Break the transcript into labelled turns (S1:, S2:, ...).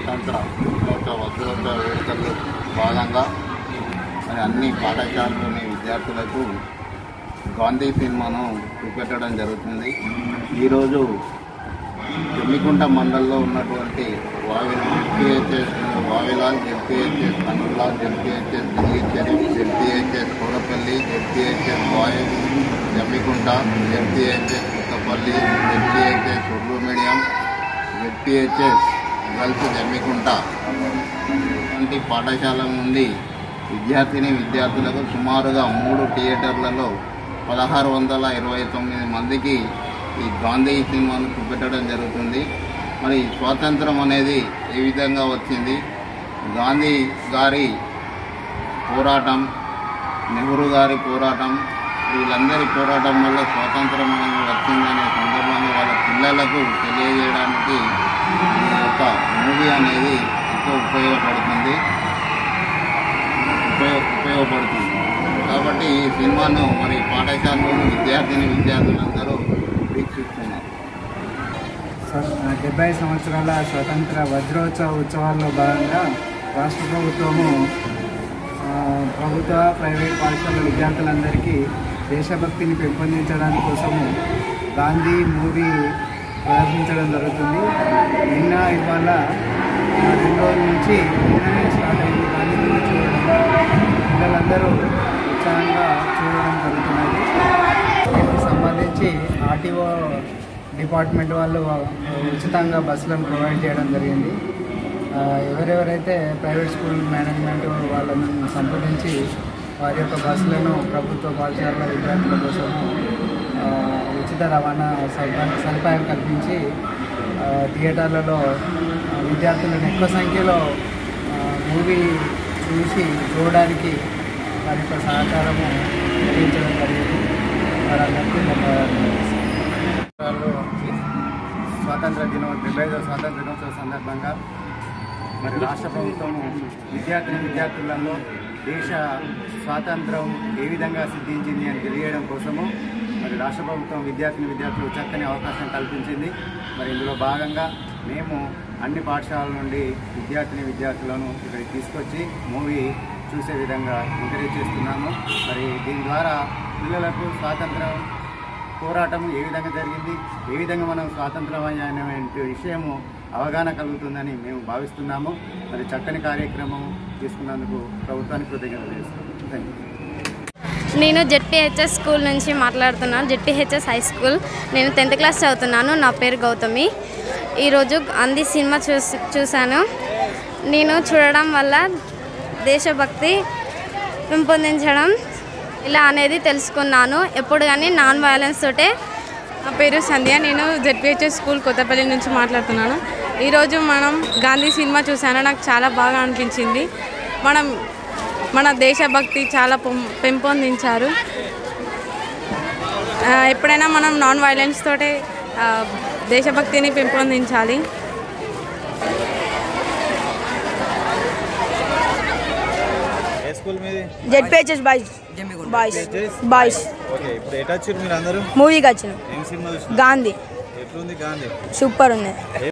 S1: స్వతంత్ర దినోత్సవ వజ్రోత్సవ వేడుకల్లో భాగంగా మరి అన్ని పాఠశాలలోని విద్యార్థులకు గాంధీ సినిమాను చూపెట్టడం జరుగుతుంది ఈరోజు జమ్మికుంట మండలంలో ఉన్నటువంటి వావి ZPHS Vavilal ZPHS Kannulal ZPHS Dillicheru ZPHS Korapalli ZPHS వాయు Jammikunta ZPHS Kothapalli ZPHS Urdu medium ZPHS girls Jammikunta వంటి పాఠశాల నుండి విద్యార్థిని విద్యార్థులకు సుమారుగా మూడు థియేటర్లలో పదహారు వందల ఇరవై తొమ్మిది మందికి ఈ గాంధీ సినిమాను చూపెట్టడం జరుగుతుంది మరి స్వాతంత్రం అనేది ఏ విధంగా వచ్చింది గాంధీ గారి పోరాటం నెహ్రూ గారి పోరాటం వీళ్ళందరి పోరాటం వల్ల స్వాతంత్రం అనేది వచ్చిందనే సందర్భంగా వాళ్ళ పిల్లలకు తెలియజేయడానికి ఈ యొక్క మూవీ అనేది ఎంతో ఉపయోగపడుతుంది ఉపయోగ ఉపయోగపడుతుంది కాబట్టి ఈ సినిమాను మరి పాఠశాలలోని విద్యార్థిని విద్యార్థులందరూ వీక్షిస్తున్నారు
S2: డెబ్బై సంవత్సరాల స్వతంత్ర వజ్రోత్సవ ఉత్సవాల్లో భాగంగా రాష్ట్ర ప్రభుత్వము ఆ, ప్రభుత్వ ప్రైవేట్ పాఠశాల విద్యార్థులందరికీ దేశభక్తిని పెంపొందించడానికి కోసము గాంధీ మూవీ ప్రదర్శించడం జరుగుతుంది నిన్న ఇవాళ ఆ, రెండు రోజుల నుంచి నిన్ననే స్టార్ట్ అయింది గాంధీ మూవీ చూడడం పిల్లలందరూ ఉత్సాహంగా చూడడం జరుగుతున్నది దీనికి సంబంధించి ఆర్టీఓ డిపార్ట్మెంట్ వాళ్ళు ఉచితంగా బస్సులను ప్రొవైడ్ చేయడం జరిగింది ఆ, ఎవరెవరైతే ప్రైవేట్ స్కూల్ మేనేజ్మెంట్ వాళ్ళని సంప్రదించి వారి యొక్క బస్సులను ప్రభుత్వ పాఠశాల విద్యార్థుల కోసం ఆ, ఉచిత రవాణా సదుపాయం సదుపాయం కల్పించి ఆ, థియేటర్లలో ఆ, విద్యార్థులను ఎక్కువ సంఖ్యలో ఆ, మూవీ చూసి చూడడానికి వారి యొక్క సహకారము అందించడం జరిగింది వారందరికీ ధన్యవాదాలు రాష్ట్రాల్లో స్వాతంత్ర దినో డెబ్బై ఐదవ స్వాతంత్ర దినోత్సవ సందర్భంగా మరి రాష్ట్ర ప్రభుత్వము విద్యార్థిని విద్యార్థులలో దేశ స్వాతంత్రం ఏ విధంగా సిద్ధించింది అని తెలియడం కోసము మరి రాష్ట్ర ప్రభుత్వం విద్యార్థిని విద్యార్థులకు చక్కని అవకాశం కల్పించింది మరి ఇందులో భాగంగా మేము అన్ని పాఠశాలల నుండి విద్యార్థిని విద్యార్థులను ఇక్కడికి తీసుకొచ్చి మూవీ చూసే విధంగా ఎంకరేజ్ చేస్తున్నాము మరి దీని ద్వారా పిల్లలకు స్వాతంత్రం పోరాటం ఏ విధంగా జరిగింది ఏ విధంగా మనం స్వాతంత్రం అనే విషయము అవగాహన కలుగుతుందని మేము భావిస్తున్నాము మరి చక్కని కార్యక్రమం తీసుకున్నందుకు ప్రభుత్వానికి కృతజ్ఞతలు చేస్తున్నాం థ్యాంక్ యూ
S3: నేను జెడ్పీహెచ్ఎస్ స్కూల్ నుంచి మాట్లాడుతున్నాను జెడ్పీహెచ్ఎస్ హై స్కూల్ నేను టెన్త్ క్లాస్ చదువుతున్నాను నా పేరు గౌతమి ఈరోజు అంది సినిమా చూసి చూశాను నేను చూడడం వల్ల దేశభక్తి పెంపొందించడం ఇలా అనేది తెలుసుకున్నాను ఎప్పుడు కానీ నాన్ వైలెన్స్ తోటే
S4: నా పేరు సంధ్య నేను జెడ్పిహెచ్ఎస్ స్కూల్ కొత్తపల్లి నుంచి మాట్లాడుతున్నాను ఈరోజు మనం గాంధీ సినిమా చూసాను నాకు చాలా బాగా అనిపించింది మనం మన దేశభక్తి చాలా పెం- పెంపొందించారు ఆ, ఎప్పుడైనా మనం నాన్ వైలెన్స్ తోటే ఆ, దేశభక్తిని పెంపొందించాలి
S5: ఏ స్కూల్ మీది
S6: ZPHS boys boys boys
S5: okay ఇప్పుడు ఎటు వచ్చారు మీరు అందరూ
S6: మూవీకి వచ్చిన
S5: ఏం సినిమా చూసిన
S6: గాంధీ
S5: ఎట్లుంది గాంధీ
S6: సూపర్ ఉంది